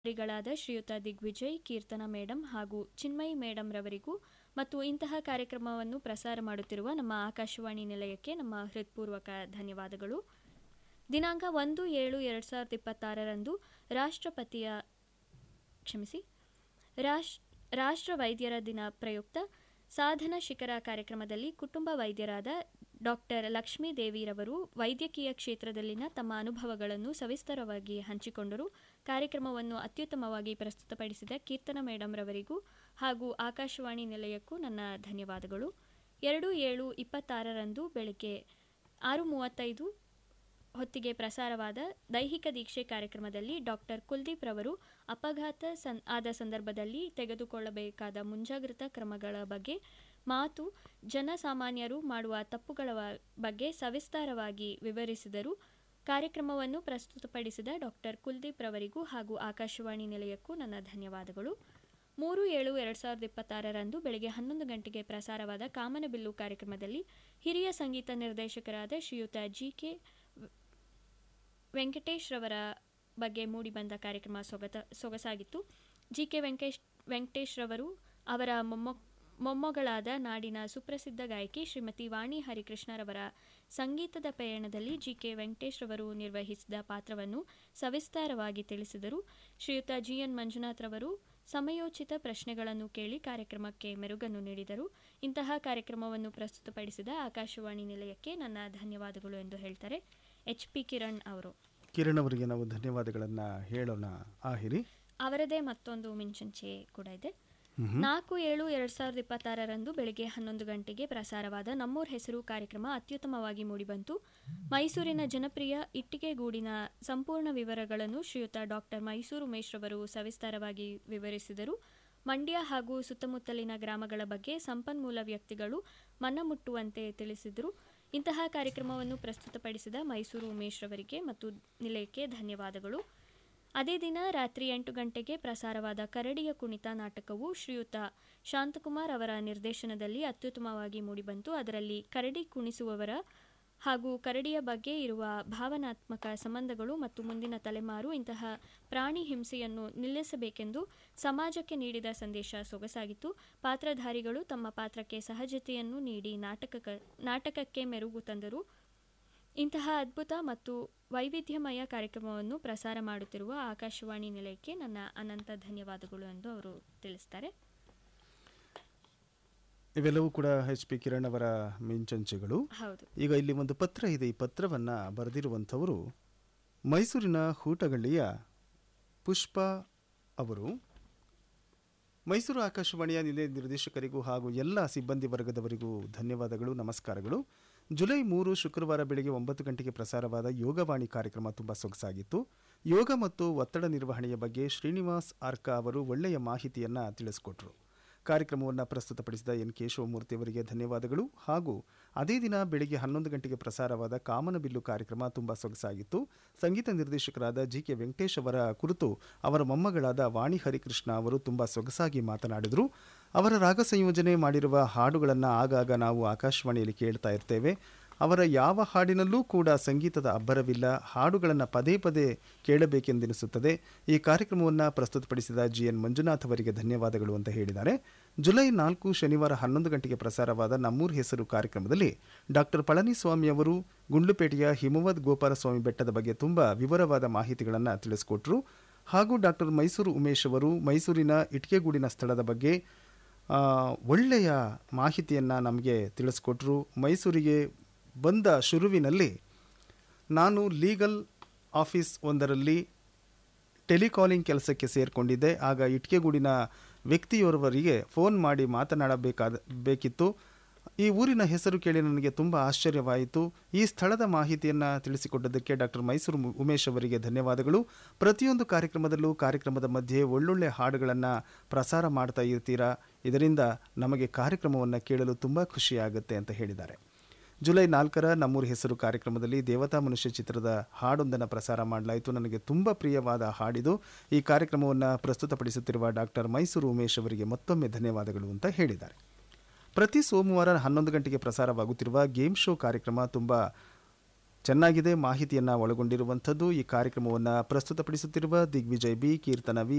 ರಿಗಳಾದ ಶ್ರೀಯುತ ದಿಗ್ವಿಜಯ್ ಕೀರ್ತನ ಮೇಡಂ ಹಾಗೂ ಚಿನ್ಮಯಿ ಮೇಡಂ ರವರಿಗೂ ಮತ್ತು ಇಂತಹ ಕಾರ್ಯಕ್ರಮವನ್ನು ಪ್ರಸಾರ ಮಾಡುತ್ತಿರುವ ನಮ್ಮ ಆಕಾಶವಾಣಿ ನಿಲಯಕ್ಕೆ ನಮ್ಮ ಹೃತ್ಪೂರ್ವಕ ಧನ್ಯವಾದಗಳು ದಿನಾಂಕ ಒಂದು ಏಳು ಎರಡು ಸಾವಿರದ ಇಪ್ಪತ್ತಾರರಂದು ರಾಷ್ಟ್ರಪತಿಯ ಕ್ಷಮಿಸಿ ರಾಷ್ ರಾಷ್ಟ್ರ ವೈದ್ಯರ ದಿನ ಪ್ರಯುಕ್ತ ಸಾಧನ ಶಿಖರ ಕಾರ್ಯಕ್ರಮದಲ್ಲಿ ಕುಟುಂಬ ವೈದ್ಯರಾದ ಡಾಕ್ಟರ್ ಲಕ್ಷ್ಮೀ ದೇವಿರವರು ವೈದ್ಯಕೀಯ ಕ್ಷೇತ್ರದಲ್ಲಿನ ತಮ್ಮ ಅನುಭವಗಳನ್ನು ಸವಿಸ್ತರವಾಗಿ ಹಂಚಿಕೊಂಡರು ಕಾರ್ಯಕ್ರಮವನ್ನು ಅತ್ಯುತ್ತಮವಾಗಿ ಪ್ರಸ್ತುತಪಡಿಸಿದ ಕೀರ್ತನ ಮೇಡಂ ರವರಿಗೂ ಹಾಗೂ ಆಕಾಶವಾಣಿ ನಿಲಯಕ್ಕೂ ನನ್ನ ಧನ್ಯವಾದಗಳು ಎರಡು ಏಳು ಇಪ್ಪತ್ತಾರರಂದು ಬೆಳಗ್ಗೆ ಆರು ಮೂವತ್ತೈದು ಹೊತ್ತಿಗೆ ಪ್ರಸಾರವಾದ ದೈಹಿಕ ದೀಕ್ಷೆ ಕಾರ್ಯಕ್ರಮದಲ್ಲಿ ಡಾಕ್ಟರ್ ಕುಲ್ದೀಪ್ ರವರು ಅಪಘಾತ ಸಂ ಆದ ಸಂದರ್ಭದಲ್ಲಿ ತೆಗೆದುಕೊಳ್ಳಬೇಕಾದ ಮುಂಜಾಗ್ರತಾ ಕ್ರಮಗಳ ಬಗ್ಗೆ ಮಾತು ಜನಸಾಮಾನ್ಯರು ಮಾಡುವ ತಪ್ಪುಗಳ ವ- ಬಗ್ಗೆ ಸವಿಸ್ತಾರವಾಗಿ ವಿವರಿಸಿದರು ಕಾರ್ಯಕ್ರಮವನ್ನು ಪ್ರಸ್ತುತಪಡಿಸಿದ ಡಾಕ್ಟರ್ ಕುಲ್ದೀಪ್ ರವರಿಗೂ ಹಾಗೂ ಆಕಾಶವಾಣಿ ನಿಲಯಕ್ಕೂ ನನ್ನ ಧನ್ಯವಾದಗಳು ಮೂರು ಏಳು ಎರಡು ಸಾವಿರದ ಇಪ್ಪತ್ತಾರರಂದು ಬೆಳಗ್ಗೆ ಹನ್ನೊಂದು ಗಂಟೆಗೆ ಪ್ರಸಾರವಾದ ಕಾಮನಬಿಲ್ಲು ಕಾರ್ಯಕ್ರಮದಲ್ಲಿ ಹಿರಿಯ ಸಂಗೀತ ನಿರ್ದೇಶಕರಾದ ಶ್ರೀಯುತ ಜಿ ಕೆ ವೆಂಕಟೇಶ್ ರವರ ಬಗ್ಗೆ ಮೂಡಿಬಂದ ಕಾರ್ಯಕ್ರಮ ಸೊಗತ ಸೊಗಸಾಗಿತ್ತು ಜಿ ಕೆ ವೆಂಕಟೇಶ್ ವೆಂಕಟೇಶ್ ರವರು ಅವರ ಮೊಮ್ಮ ಮೊಮ್ಮಗಳಾದ ನಾಡಿನ ಸುಪ್ರಸಿದ್ಧ ಗಾಯಕಿ ಶ್ರೀಮತಿ ವಾಣಿ ಹರಿಕೃಷ್ಣರವರ ಸಂಗೀತದ ಪಯಣದಲ್ಲಿ ಜಿ ಕೆ ವೆಂಕಟೇಶ್ ರವರು ನಿರ್ವಹಿಸಿದ ಪಾತ್ರವನ್ನು ಸವಿಸ್ತಾರವಾಗಿ ತಿಳಿಸಿದರು ಶ್ರೀಯುತ ಜಿ ಎನ್ ಮಂಜುನಾಥ್ ರವರು ಸಮಯೋಚಿತ ಪ್ರಶ್ನೆಗಳನ್ನು ಕೇಳಿ ಕಾರ್ಯಕ್ರಮಕ್ಕೆ ಮೆರುಗನ್ನು ನೀಡಿದರು ಇಂತಹ ಕಾರ್ಯಕ್ರಮವನ್ನು ಪ್ರಸ್ತುತಪಡಿಸಿದ ಆಕಾಶವಾಣಿ ನಿಲಯಕ್ಕೆ ನನ್ನ ಧನ್ಯವಾದಗಳು ಎಂದು ಹೇಳ್ತಾರೆ ಎಚ್ ಪಿ ಕಿರಣ್ ಅವರು ಕಿರಣ್ ಅವರಿಗೆ ನಾವು ಧನ್ಯವಾದಗಳನ್ನು ಹೇಳೋಣ ಆಹಿರಿ ಅವರದೇ ಮತ್ತೊಂದು ಮಿಂಚಂಚೆ ಕೂಡ ಇದೆ ನಾಲ್ಕು ಏಳು ಎರಡ್ ಸಾವಿರದ ಇಪ್ಪತ್ತಾರರಂದು ಬೆಳಗ್ಗೆ ಹನ್ನೊಂದು ಗಂಟೆಗೆ ಪ್ರಸಾರವಾದ ನಮ್ಮೂರ್ ಹೆಸರು ಕಾರ್ಯಕ್ರಮ ಅತ್ಯುತ್ತಮವಾಗಿ ಮೂಡಿಬಂತು ಮೈಸೂರಿನ ಜನಪ್ರಿಯ ಇಟ್ಟಿಗೆಗೂಡಿನ ಸಂಪೂರ್ಣ ವಿವರಗಳನ್ನು ಶ್ರೀಯುತ ಡಾಕ್ಟರ್ ಮೈಸೂರು ಉಮೇಶ್ ರವರು ಸವಿಸ್ತಾರವಾಗಿ ವಿವರಿಸಿದರು ಮಂಡ್ಯ ಹಾಗೂ ಸುತ್ತಮುತ್ತಲಿನ ಗ್ರಾಮಗಳ ಬಗ್ಗೆ ಸಂಪನ್ಮೂಲ ವ್ಯಕ್ತಿಗಳು ಮನಮುಟ್ಟುವಂತೆ ತಿಳಿಸಿದರು ಇಂತಹ ಕಾರ್ಯಕ್ರಮವನ್ನು ಪ್ರಸ್ತುತಪಡಿಸಿದ ಮೈಸೂರು ಉಮೇಶ್ ರವರಿಗೆ ಮತ್ತು ನಿಲಯಕ್ಕೆ ಧನ್ಯವಾದಗಳು ಅದೇ ದಿನ ರಾತ್ರಿ ಎಂಟು ಗಂಟೆಗೆ ಪ್ರಸಾರವಾದ ಕರಡಿಯ ಕುಣಿತ ನಾಟಕವು ಶ್ರೀಯುತ ಶಾಂತಕುಮಾರ್ ಅವರ ನಿರ್ದೇಶನದಲ್ಲಿ ಅತ್ಯುತ್ತಮವಾಗಿ ಮೂಡಿಬಂತು ಅದರಲ್ಲಿ ಕರಡಿ ಕುಣಿಸುವವರ ಹಾಗೂ ಕರಡಿಯ ಬಗ್ಗೆ ಇರುವ ಭಾವನಾತ್ಮಕ ಸಂಬಂಧಗಳು ಮತ್ತು ಮುಂದಿನ ತಲೆಮಾರು ಇಂತಹ ಪ್ರಾಣಿ ಹಿಂಸೆಯನ್ನು ನಿಲ್ಲಿಸಬೇಕೆಂದು ಸಮಾಜಕ್ಕೆ ನೀಡಿದ ಸಂದೇಶ ಸೊಗಸಾಗಿತ್ತು ಪಾತ್ರಧಾರಿಗಳು ತಮ್ಮ ಪಾತ್ರಕ್ಕೆ ಸಹಜತೆಯನ್ನು ನೀಡಿ ನಾಟಕ ನಾಟಕಕ್ಕೆ ಮೆರುಗು ತಂದರು ಇಂತಹ ಅದ್ಭುತ ಮತ್ತು ವೈವಿಧ್ಯಮಯ ಕಾರ್ಯಕ್ರಮವನ್ನು ಪ್ರಸಾರ ಮಾಡುತ್ತಿರುವ ಆಕಾಶವಾಣಿ ನಿಲಯಕ್ಕೆ ನನ್ನ ಅನಂತ ಧನ್ಯವಾದಗಳು ಎಂದು ಅವರು ತಿಳಿಸ್ತಾರೆ ಇವೆಲ್ಲವೂ ಕೂಡ ಎಚ್ ಪಿ ಕಿರಣ್ ಅವರ ಮಿಂಚಂಚೆಗಳು ಹೌದು ಈಗ ಇಲ್ಲಿ ಒಂದು ಪತ್ರ ಇದೆ ಈ ಪತ್ರವನ್ನು ಬರೆದಿರುವಂಥವರು ಮೈಸೂರಿನ ಹೂಟಗಳ್ಳಿಯ ಪುಷ್ಪ ಅವರು ಮೈಸೂರು ಆಕಾಶವಾಣಿಯ ನಿಲಯ ನಿರ್ದೇಶಕರಿಗೂ ಹಾಗೂ ಎಲ್ಲ ಸಿಬ್ಬಂದಿ ವರ್ಗದವರಿಗೂ ಧನ್ಯವಾದಗಳು ನಮಸ್ಕಾರಗಳು ಜುಲೈ ಮೂರು ಶುಕ್ರವಾರ ಬೆಳಗ್ಗೆ ಒಂಬತ್ತು ಗಂಟೆಗೆ ಪ್ರಸಾರವಾದ ಯೋಗವಾಣಿ ಕಾರ್ಯಕ್ರಮ ತುಂಬ ಸೊಗಸಾಗಿತ್ತು ಯೋಗ ಮತ್ತು ಒತ್ತಡ ನಿರ್ವಹಣೆಯ ಬಗ್ಗೆ ಶ್ರೀನಿವಾಸ್ ಆರ್ಕಾ ಅವರು ಒಳ್ಳೆಯ ಮಾಹಿತಿಯನ್ನು ತಿಳಿಸ್ಕೊಟ್ರು ಕಾರ್ಯಕ್ರಮವನ್ನು ಪ್ರಸ್ತುತಪಡಿಸಿದ ಎನ್ ಕೆ ಶಿವಮೂರ್ತಿ ಅವರಿಗೆ ಧನ್ಯವಾದಗಳು ಹಾಗೂ ಅದೇ ದಿನ ಬೆಳಿಗ್ಗೆ ಹನ್ನೊಂದು ಗಂಟೆಗೆ ಪ್ರಸಾರವಾದ ಕಾಮನಬಿಲ್ಲು ಕಾರ್ಯಕ್ರಮ ತುಂಬ ಸೊಗಸಾಗಿತ್ತು ಸಂಗೀತ ನಿರ್ದೇಶಕರಾದ ಜಿ ಕೆ ವೆಂಕಟೇಶ್ ಅವರ ಕುರಿತು ಅವರ ಮೊಮ್ಮಗಳಾದ ವಾಣಿ ಹರಿಕೃಷ್ಣ ಅವರು ತುಂಬ ಸೊಗಸಾಗಿ ಮಾತನಾಡಿದರು ಅವರ ರಾಗ ಸಂಯೋಜನೆ ಮಾಡಿರುವ ಹಾಡುಗಳನ್ನು ಆಗಾಗ ನಾವು ಆಕಾಶವಾಣಿಯಲ್ಲಿ ಕೇಳ್ತಾ ಇರ್ತೇವೆ ಅವರ ಯಾವ ಹಾಡಿನಲ್ಲೂ ಕೂಡ ಸಂಗೀತದ ಅಬ್ಬರವಿಲ್ಲ ಹಾಡುಗಳನ್ನು ಪದೇ ಪದೇ ಕೇಳಬೇಕೆಂದೆನಿಸುತ್ತದೆ ಈ ಕಾರ್ಯಕ್ರಮವನ್ನು ಪ್ರಸ್ತುತಪಡಿಸಿದ ಜಿ ಎನ್ ಮಂಜುನಾಥ್ ಅವರಿಗೆ ಧನ್ಯವಾದಗಳು ಅಂತ ಹೇಳಿದ್ದಾರೆ ಜುಲೈ ನಾಲ್ಕು ಶನಿವಾರ ಹನ್ನೊಂದು ಗಂಟೆಗೆ ಪ್ರಸಾರವಾದ ನಮ್ಮೂರ್ ಹೆಸರು ಕಾರ್ಯಕ್ರಮದಲ್ಲಿ ಡಾಕ್ಟರ್ ಪಳನಿಸ್ವಾಮಿ ಅವರು ಗುಂಡ್ಲುಪೇಟೆಯ ಹಿಮವದ್ ಗೋಪಾಲಸ್ವಾಮಿ ಬೆಟ್ಟದ ಬಗ್ಗೆ ತುಂಬ ವಿವರವಾದ ಮಾಹಿತಿಗಳನ್ನು ತಿಳಿಸಿಕೊಟ್ರು ಹಾಗೂ ಡಾಕ್ಟರ್ ಮೈಸೂರು ಉಮೇಶ್ ಅವರು ಮೈಸೂರಿನ ಇಟ್ಕೆಗೂಡಿನ ಸ್ಥಳದ ಬಗ್ಗೆ ಆ, ಒಳ್ಳೆಯ ಮಾಹಿತಿಯನ್ನು ನಮಗೆ ತಿಳಿಸ್ಕೊಟ್ರು ಮೈಸೂರಿಗೆ ಬಂದ ಶುರುವಿನಲ್ಲಿ ನಾನು ಲೀಗಲ್ ಆಫೀಸ್ ಒಂದರಲ್ಲಿ ಟೆಲಿಕಾಲಿಂಗ್ ಕೆಲಸಕ್ಕೆ ಸೇರಿಕೊಂಡಿದ್ದೆ ಆಗ ಇಟ್ಕೆಗೂಡಿನ ವ್ಯಕ್ತಿಯೋರ್ವರಿಗೆ ಫೋನ್ ಮಾಡಿ ಮಾತನಾಡಬೇಕಾದ ಬೇಕಿತ್ತು ಈ ಊರಿನ ಹೆಸರು ಕೇಳಿ ನನಗೆ ತುಂಬ ಆಶ್ಚರ್ಯವಾಯಿತು ಈ ಸ್ಥಳದ ಮಾಹಿತಿಯನ್ನು ತಿಳಿಸಿಕೊಟ್ಟದ್ದಕ್ಕೆ ಡಾಕ್ಟರ್ ಮೈಸೂರು ಮು- ಉಮೇಶ್ ಅವರಿಗೆ ಧನ್ಯವಾದಗಳು ಪ್ರತಿಯೊಂದು ಕಾರ್ಯಕ್ರಮದಲ್ಲೂ ಕಾರ್ಯಕ್ರಮದ ಮಧ್ಯೆ ಒಳ್ಳೊಳ್ಳೆ ಹಾಡುಗಳನ್ನು ಪ್ರಸಾರ ಮಾಡ್ತಾ ಇರ್ತೀರಾ ಇದರಿಂದ ನಮಗೆ ಕಾರ್ಯಕ್ರಮವನ್ನು ಕೇಳಲು ತುಂಬ ಖುಷಿಯಾಗುತ್ತೆ ಅಂತ ಹೇಳಿದ್ದಾರೆ ಜುಲೈ ನಾಲ್ಕರ ನಮ್ಮೂರು ಹೆಸರು ಕಾರ್ಯಕ್ರಮದಲ್ಲಿ ದೇವತಾ ಮನುಷ್ಯ ಚಿತ್ರದ ಹಾಡೊಂದನ್ನು ಪ್ರಸಾರ ಮಾಡಲಾಯಿತು ನನಗೆ ತುಂಬ ಪ್ರಿಯವಾದ ಹಾಡಿದು ಈ ಕಾರ್ಯಕ್ರಮವನ್ನು ಪ್ರಸ್ತುತಪಡಿಸುತ್ತಿರುವ ಡಾಕ್ಟರ್ ಮೈಸೂರು ಉಮೇಶ್ ಅವರಿಗೆ ಮತ್ತೊಮ್ಮೆ ಧನ್ಯವಾದಗಳು ಅಂತ ಹೇಳಿದ್ದಾರೆ ಪ್ರತಿ ಸೋಮವಾರ ಹನ್ನೊಂದು ಗಂಟೆಗೆ ಪ್ರಸಾರವಾಗುತ್ತಿರುವ ಗೇಮ್ ಶೋ ಕಾರ್ಯಕ್ರಮ ತುಂಬ ಚೆನ್ನಾಗಿದೆ ಮಾಹಿತಿಯನ್ನು ಒಳಗೊಂಡಿರುವಂಥದ್ದು ಈ ಕಾರ್ಯಕ್ರಮವನ್ನು ಪ್ರಸ್ತುತಪಡಿಸುತ್ತಿರುವ ದಿಗ್ವಿಜಯ್ ಬಿ ಕೀರ್ತನ ವಿ